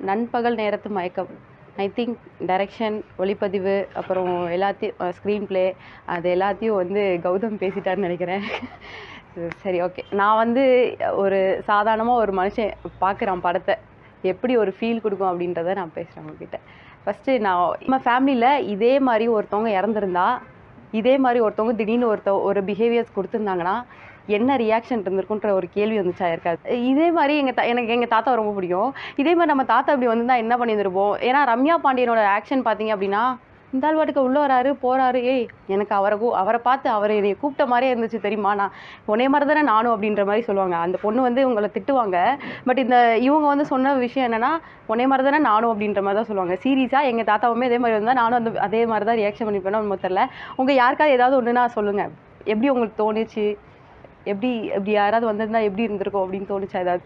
நண்பகல் நேரத்து மயக்கம் ஐ திங்க் டைரக்ஷன் ஒளிப்பதிவு அப்புறம் எல்லாத்தையும் ஸ்க்ரீன் ப்ளே அது எல்லாத்தையும் வந்து கௌதம் பேசிட்டாருன்னு நினைக்கிறேன் சரி ஓகே நான் வந்து ஒரு சாதாரணமாக ஒரு மனுஷன் பார்க்குறான் படத்தை எப்படி ஒரு ஃபீல் கொடுக்கும் அப்படின்றத நான் பேசுகிறேன் உங்ககிட்ட ஃபஸ்ட்டு நான் நம்ம ஃபேமிலியில் இதே மாதிரி ஒருத்தவங்க இறந்துருந்தா இதே மாதிரி ஒருத்தவங்க திடீர்னு ஒருத்த ஒரு பிஹேவியர்ஸ் கொடுத்துருந்தாங்கன்னா என்ன ரியாக்ஷன் இருந்திருக்குன்ற ஒரு கேள்வி வந்துச்சா இருக்காது இதே மாதிரி எங்கள் தா எனக்கு எங்கள் தாத்தா ரொம்ப பிடிக்கும் இதே மாதிரி நம்ம தாத்தா அப்படி வந்திருந்தா என்ன பண்ணியிருந்திருப்போம் ஏன்னா ரம்யா பாண்டியனோட ஆக்ஷன் பார்த்தீங்க அப்படின்னா இந்த ஆள் பாட்டுக்கு உள்ளே வராரு போகிறாரு ஏய் எனக்கு அவரை கூ அவரை பார்த்து அவர் என்னை கூப்பிட்ட மாதிரியே இருந்துச்சு தெரியுமா நான் உன்னே மாதிரி தானே நானும் அப்படின்ற மாதிரி சொல்லுவாங்க அந்த பொண்ணு வந்து உங்களை திட்டுவாங்க பட் இந்த இவங்க வந்து சொன்ன விஷயம் என்னன்னா உன்னே மாதிரி தானே நானும் அப்படின்ற மாதிரி தான் சொல்லுவாங்க சீரியஸாக எங்கள் தாத்தாவுமே அதே மாதிரி வந்தால் நானும் அந்த அதே மாதிரி தான் ரியாக்ஷன் பண்ணிப்பேனோ நம்ம தெரில உங்கள் யாருக்காவது ஏதாவது ஒன்றுனா சொல்லுங்கள் எப்படி உங்களுக்கு தோணுச்சு எப்படி எப்படி யாராவது வந்திருந்தா எப்படி இருந்திருக்கும் அப்படின்னு தோணுச்சா ஏதாவது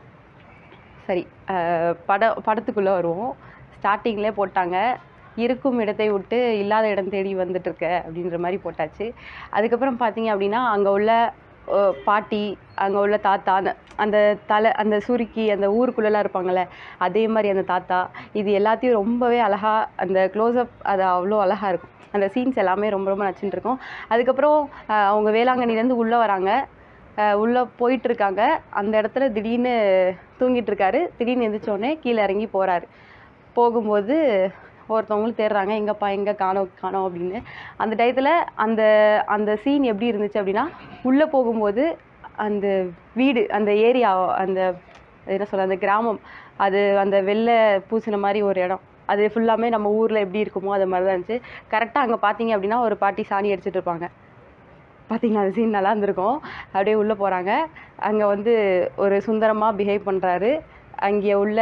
சரி அஹ் பட படத்துக்குள்ளே வருவோம் ஸ்டார்டிங்லேயே போட்டாங்க இருக்கும் இடத்தை விட்டு இல்லாத இடம் தேடி வந்துட்டு இருக்க அப்படின்ற மாதிரி போட்டாச்சு அதுக்கப்புறம் பார்த்தீங்க அப்படின்னா அங்கே உள்ள அஹ், பாட்டி அங்கே உள்ள தாத்தா அந்த அந்த தலை அந்த சுருக்கி அந்த ஊருக்குள்ளெல்லாம் இருப்பாங்கள்ல அதே மாதிரி அந்த தாத்தா இது எல்லாத்தையும் ரொம்பவே அழகாக அந்த க்ளோஸ்அப் அது அவ்வளோ அழகாக இருக்கும் அந்த சீன்ஸ் எல்லாமே ரொம்ப ரொம்ப நச்சுன்னு இருக்கும் அதுக்கப்புறம் அஹ், அவங்க வேளாங்கண்ணிலேருந்து உள்ளே வராங்க உள்ளே போயிட்டு இருக்காங்க அந்த இடத்துல திடீர்னு தூங்கிட்டு இருக்காரு திடீர்னு எந்திரிச்ச உடனே கீழே இறங்கி போகிறாரு போகும்போது ஒருத்தவங்களும் தேடுறாங்க எங்கப்பா எங்கே காணோம் காணோம் அப்படின்னு அந்த டயத்தில் அந்த அந்த சீன் எப்படி இருந்துச்சு அப்படின்னா உள்ளே போகும்போது அந்த வீடு அந்த ஏரியா அந்த என்ன சொல்ல அந்த கிராமம் அது அந்த வெள்ளை பூசின மாதிரி ஒரு இடம் அது ஃபுல்லாமே நம்ம ஊரில் எப்படி இருக்குமோ அது மாதிரி தான் இருந்துச்சு கரெக்டாக அங்கே பார்த்தீங்க அப்படின்னா ஒரு பாட்டி சாணி அடிச்சிட்டு இருப்பாங்க பார்த்தீங்களா அந்த சீன் நல்லா இருந்திருக்கும் அப்படியே உள்ளே போகிறாங்க அங்கே வந்து ஒரு சுந்தரமாக பிஹேவ் பண்ணுறாரு அங்கே உள்ள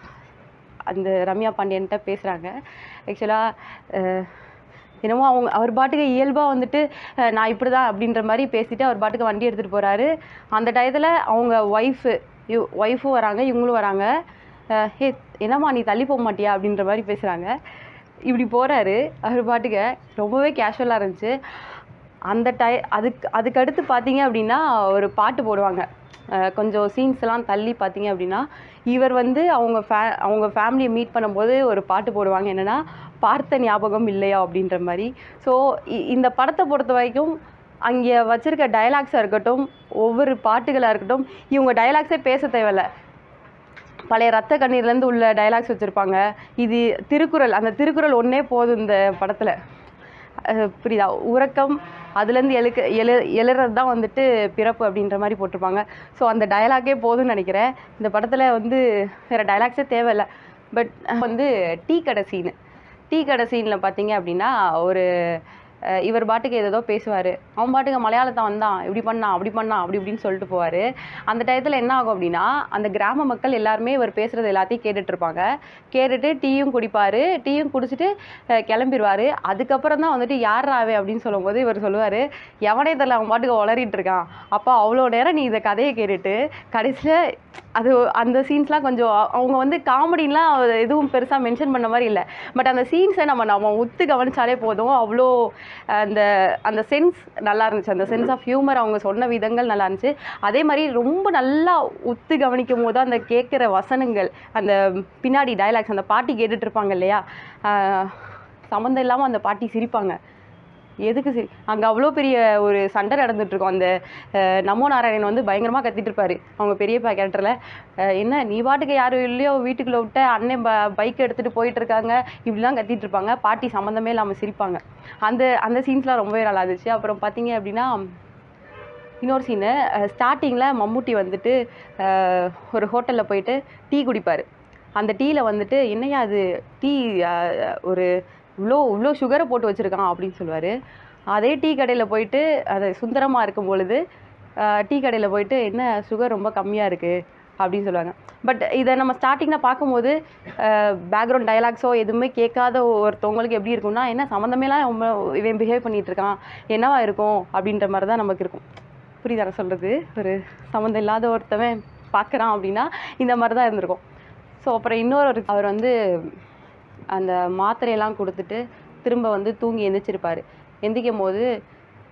அந்த ரம்யா பாண்டியன்ட்ட பேசுகிறாங்க ஆக்சுவலாக என்னமோ அவங்க அவர் பாட்டுக்கு இயல்பாக வந்துட்டு அஹ், நான் இப்படி தான் அப்படின்ற மாதிரி பேசிட்டு அவர் பாட்டுக்கு வண்டி எடுத்துகிட்டு போகிறாரு அந்த டயத்தில் அவங்க ஒய்ஃபு இவ் ஒய்ஃபும் வராங்க இவங்களும் வராங்க அஹ், ஹே என்னம்மா நீ தள்ளி போக மாட்டியா அப்படின்ற மாதிரி பேசுகிறாங்க இப்படி போகிறாரு அவர் பாட்டுக்கு ரொம்பவே கேஷுவலாக இருந்துச்சு அந்த டை அதுக்கு அதுக்கு அடுத்து பார்த்தீங்க அப்படின்னா ஒரு பாட்டு போடுவாங்க அஹ் கொஞ்சம் சீன்ஸ்லாம் தள்ளி பார்த்தீங்க அப்படின்னா இவர் வந்து அவங்க ஃபே அவங்க ஃபேமிலியை மீட் பண்ணும்போது ஒரு பாட்டு போடுவாங்க என்னென்னா பார்த்த ஞாபகம் இல்லையா அப்படின்ற மாதிரி ஸோ இந்த படத்தை பொறுத்த வரைக்கும் அங்கே வச்சிருக்க டயலாக்ஸாக இருக்கட்டும் ஒவ்வொரு பாட்டுகளாக இருக்கட்டும் இவங்க டயலாக்ஸே பேச தேவையில்ல பழைய ரத்த கண்ணீர்லேருந்து உள்ள டயலாக்ஸ் வச்சுருப்பாங்க இது திருக்குறள் அந்த திருக்குறள் ஒன்றே போதும் இந்த படத்தில் புரியுதா உறக்கம் அதுலேருந்து எழுக்க எழு எழுறது தான் வந்துட்டு பிறப்பு அப்படின்ற மாதிரி போட்டிருப்பாங்க ஸோ அந்த டயலாக்கே போதும்னு நினைக்கிறேன் இந்த படத்தில் வந்து வேறு டயலாக்ஸே தேவையில்லை பட் வந்து டீ கடை சீனு டீ கடை சீனில் பார்த்தீங்க அப்படின்னா ஒரு அஹ், இவர் பாட்டுக்கு ஏதோ பேசுவார் அவன் பாட்டுக்கு மலையாளத்தை வந்தான் இப்படி பண்ணான் அப்படி பண்ணான் அப்படி இப்படின்னு சொல்லிட்டு போவார் அந்த டயத்தில் என்ன ஆகும் அப்படின்னா அந்த கிராம மக்கள் எல்லாருமே இவர் பேசுகிறது எல்லாத்தையும் கேட்டுட்டு இருப்பாங்க கேட்டுட்டு டீயும் குடிப்பார் டீயும் குடிச்சிட்டு அஹ், கிளம்பிடுவாரு அதுக்கப்புறம் தான் வந்துட்டு யார் ராவே அப்படின்னு சொல்லும்போது இவர் சொல்லுவார் எவனே தெரியல அவன் பாட்டுக்கு உளறிட்டு இருக்கான் அப்போ அவ்வளோ நேரம் நீ இந்த கதையை கேட்டுட்டு கடைசியில் அது அந்த சீன்ஸ்லாம் கொஞ்சம் அ- அவங்க வந்து காமெடிலாம் எதுவும் பெருசாக மென்ஷன் பண்ண மாதிரி இல்லை பட் அந்த சீன்ஸை நம்ம நம்ம உத்து கவனிச்சாலே போதும் அவ்வளோ அந்த அந்த சென்ஸ் நல்லா இருந்துச்சு அந்த சென்ஸ் ஆஃப் ஹியூமர் அவங்க சொன்ன விதங்கள் நல்லா இருந்துச்சு அதே மாதிரி ரொம்ப நல்லா உத்து கவனிக்கும் போது அந்த கேட்குற வசனங்கள் அந்த பின்னாடி டயலாக்ஸ் அந்த பாட்டி கேட்டுட்டு இருப்பாங்க இல்லையா ஆஹ் சம்மந்தம் இல்லாமல் அந்த பாட்டி சிரிப்பாங்க எதுக்கு சரி அங்கே அவ்வளோ பெரிய ஒரு சண்டை நடந்துட்டு இருக்கும் அந்த அஹ், நமோ நாராயணன் வந்து பயங்கரமாக கத்திட்டு இருப்பாரு அவங்க பெரியப்பா கேரக்டரில் என்ன நீ பாட்டுக்கு யாரும் இல்லையோ வீட்டுக்குள்ளே விட்ட அண்ணன் ப பைக் எடுத்துகிட்டு போயிட்டு இருக்காங்க இப்படிலாம் கத்திட்டு இருப்பாங்க பாட்டி சம்மந்தமே இல்லாமல் சிரிப்பாங்க அந்த அந்த சீன்ஸ்லாம் ரொம்பவே நல்லா இருந்துச்சு அப்புறம் பார்த்தீங்க அப்படின்னா இன்னொரு சீனு ஸ்டார்டிங்கில் மம்முட்டி வந்துட்டு அஹ், ஒரு ஹோட்டலில் போயிட்டு டீ குடிப்பார் அந்த டீயில் வந்துட்டு என்னையா அது டீ அஹ், ஒரு இவ்வளோ இவ்வளோ சுகரை போட்டு வச்சுருக்கான் அப்படின்னு சொல்லுவார் அதே டீ கடையில் போயிட்டு அது சுந்தரமாக இருக்கும் பொழுது அஹ், டீ கடையில் போயிட்டு என்ன சுகர் ரொம்ப கம்மியாக இருக்குது அப்படின்னு சொல்லுவாங்க பட் இதை நம்ம ஸ்டார்டிங்கில் பார்க்கும்போது பேக்ரவுண்ட் டயலாக்ஸோ எதுவுமே கேட்காத ஒருத்தவங்களுக்கு எப்படி இருக்கும்னா என்ன சம்மந்தமேலாம் ரொம்ப இவன் பிஹேவ் பண்ணிகிட்டு இருக்கான் என்னவா இருக்கும் அப்படின்ற மாதிரி தான் நமக்கு இருக்கும் புரியுதா நான் சொல்கிறது ஒரு சம்மந்தம் இல்லாத ஒருத்தவன் பார்க்குறான் அப்படின்னா இந்த மாதிரி தான் இருந்திருக்கும் ஸோ அப்புறம் இன்னொரு ஒரு அவர் வந்து அந்த மாத்திரையெல்லாம் கொடுத்துட்டு திரும்ப வந்து தூங்கி எந்திரிச்சிருப்பார் எந்திரிக்கும் போது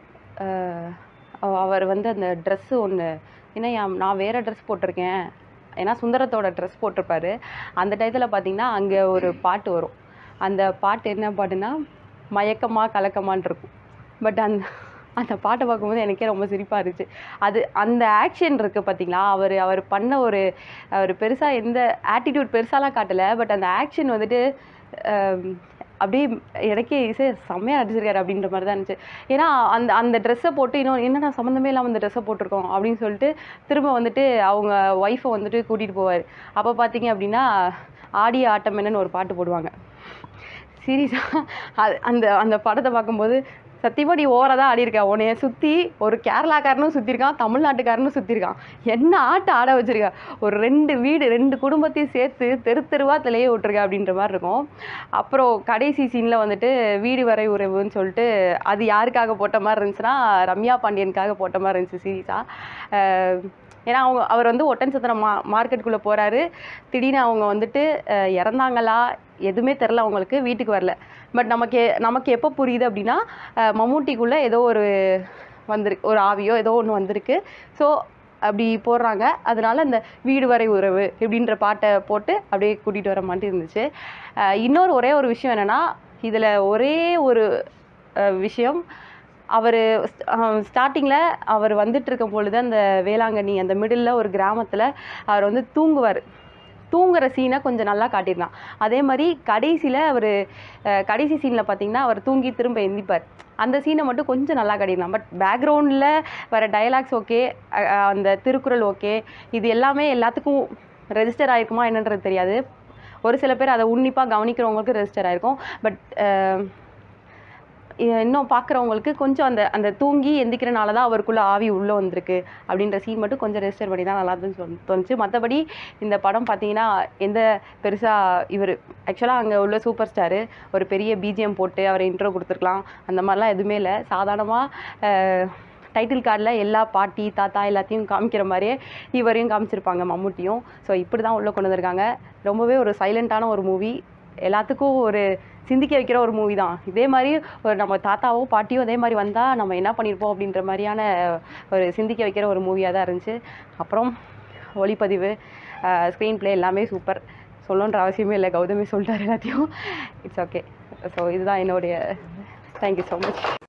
ஆஹ் அவ- அவர் வந்து அந்த ட்ரெஸ்ஸு ஒன்று ஏன்னா என் நான் வேறு ட்ரெஸ் போட்டிருக்கேன் ஏன்னா சுந்தரத்தோட ட்ரெஸ் போட்டிருப்பாரு அந்த டயத்தில் பார்த்தீங்கன்னா அங்கே ஒரு பாட்டு வரும் அந்த பாட்டு என்ன பாட்டுனா மயக்கமா கலக்கமான்னு இருக்கும் பட் அந்த அந்த பாட்டை பார்க்கும்போது எனக்கே ரொம்ப சிரிப்பாக இருந்துச்சு அது அந்த ஆக்ஷன் இருக்குது பார்த்தீங்களா அவர் அவர் பண்ண ஒரு அவர் பெருசாக எந்த ஆட்டிடியூட் பெருசாலாம் காட்டலை பட் அந்த ஆக்ஷன் வந்துட்டு ஆம், அப்படியே எனக்கே இசை செம்மையாக நடிச்சிருக்காரு அப்படின்ற மாதிரி தான் இருந்துச்சு ஏன்னா அந்த அந்த ட்ரெஸ்ஸை போட்டு இன்னும் என்னடா சம்மந்தமே இல்லாமல் அந்த ட்ரெஸ்ஸை போட்டிருக்கோம் அப்படின்னு சொல்லிட்டு திரும்ப வந்துட்டு அவங்க ஒய்ஃபை வந்துட்டு கூட்டிகிட்டு போவார் அப்போ பார்த்தீங்க அப்படின்னா ஆடிய ஆட்டம் என்னன்னு ஒரு பாட்டு போடுவாங்க சீரியஸாக அது அந்த அந்த படத்தை பார்க்கும்போது சத்தியமாக நீ ஓவராக தான் ஆடியிருக்க உன்னைய சுற்றி ஒரு கேரளாக்காரனும் சுற்றிருக்கான் தமிழ்நாட்டுக்காரனும் சுற்றிருக்கான் என்ன ஆட்டம் ஆட வச்சிருக்கா ஒரு ரெண்டு வீடு ரெண்டு குடும்பத்தையும் சேர்த்து தெரு தெருவா தலையே விட்டுருக்க அப்படின்ற மாதிரி இருக்கும் அப்புறம் கடைசி சீனில் வந்துட்டு வீடு வரை உறவுன்னு சொல்லிட்டு அது யாருக்காக போட்ட மாதிரி இருந்துச்சுன்னா ரம்யா பாண்டியனுக்காக போட்ட மாதிரி இருந்துச்சு சீரியஸாக ஏன்னா அவங்க அவர் வந்து ஒட்டன் சத்திரம் மா மார்க்கெட்டுக்குள்ளே போகிறாரு திடீர்னு அவங்க வந்துட்டு அஹ், இறந்தாங்களா எதுவுமே தெரில அவங்களுக்கு வீட்டுக்கு வரல பட் நமக்கு நமக்கு எப்போ புரியுது அப்படின்னா அஹ், மம்மூட்டிக்குள்ளே ஏதோ ஒரு வந்திருக்கு ஒரு ஆவியோ ஏதோ ஒன்று வந்திருக்கு ஸோ அப்படி போடுறாங்க அதனால இந்த வீடு வரை உறவு இப்படின்ற பாட்டை போட்டு அப்படியே கூட்டிகிட்டு வர மாதிரி இருந்துச்சு அஹ், இன்னொரு ஒரே ஒரு விஷயம் என்னென்னா இதில் ஒரே ஒரு அஹ், விஷயம் அவர் ஸ்டார்டிங்கில் அவர் வந்துட்டு இருக்கும் பொழுது அந்த வேளாங்கண்ணி அந்த மிடில் ஒரு கிராமத்தில் அவர் வந்து தூங்குவார் தூங்குற சீனை கொஞ்சம் நல்லா காட்டியிருந்தான் அதே மாதிரி கடைசியில் அவர் கடைசி சீனில் பார்த்தீங்கன்னா அவர் தூங்கி திரும்ப எந்திப்பார் அந்த சீனை மட்டும் கொஞ்சம் நல்லா காட்டியிருந்தான் பட் பேக்ரவுண்டில் வர டயலாக்ஸ் ஓகே அந்த திருக்குறள் ஓகே இது எல்லாமே எல்லாத்துக்கும் ரெஜிஸ்டர் ஆயிருக்குமா என்னன்றது தெரியாது ஒரு சில பேர் அதை உன்னிப்பாக கவனிக்கிறவங்களுக்கு ரெஜிஸ்டர் ஆயிருக்கும் பட் இ- இன்னும் பார்க்குறவங்களுக்கு கொஞ்சம் அந்த அந்த தூங்கி எந்திக்கிறனால தான் அவருக்குள்ள ஆவி உள்ளே வந்திருக்கு அப்படின்ற சீன் மட்டும் கொஞ்சம் ரெஜிஸ்டர் பண்ணி தான் நல்லா இருந்துன்னு சொல் தோணுச்சு மற்றபடி இந்த படம் பார்த்தீங்கன்னா எந்த பெருசாக இவர் ஆக்சுவலாக அங்கே உள்ள சூப்பர் ஸ்டாரு ஒரு பெரிய பிஜிஎம் போட்டு அவரை இன்ட்ரோ கொடுத்துருக்கலாம் அந்த மாதிரிலாம் எதுவுமே இல்லை சாதாரணமாக டைட்டில் கார்டில் எல்லா பாட்டி தாத்தா எல்லாத்தையும் காமிக்கிற மாதிரியே இவரையும் காமிச்சிருப்பாங்க மம்முட்டியும் ஸோ இப்படி தான் உள்ளே கொண்டு வந்திருக்காங்க ரொம்பவே ஒரு சைலண்ட்டான ஒரு மூவி எல்லாத்துக்கும் ஒரு சிந்திக்க வைக்கிற ஒரு மூவி தான் இதே மாதிரி ஒரு நம்ம தாத்தாவோ பாட்டியோ அதே மாதிரி வந்தால் நம்ம என்ன பண்ணியிருப்போம் அப்படின்ற மாதிரியான ஒரு சிந்திக்க வைக்கிற ஒரு மூவியாக தான் இருந்துச்சு அப்புறம் ஒளிப்பதிவு ஸ்க்ரீன் ப்ளே எல்லாமே சூப்பர் சொல்லணுன்ற அவசியமே இல்லை கௌதமி சொல்லிட்டார் எல்லாத்தையும் இட்ஸ் ஓகே ஸோ இதுதான் என்னுடைய தேங்க்யூ ஸோ மச்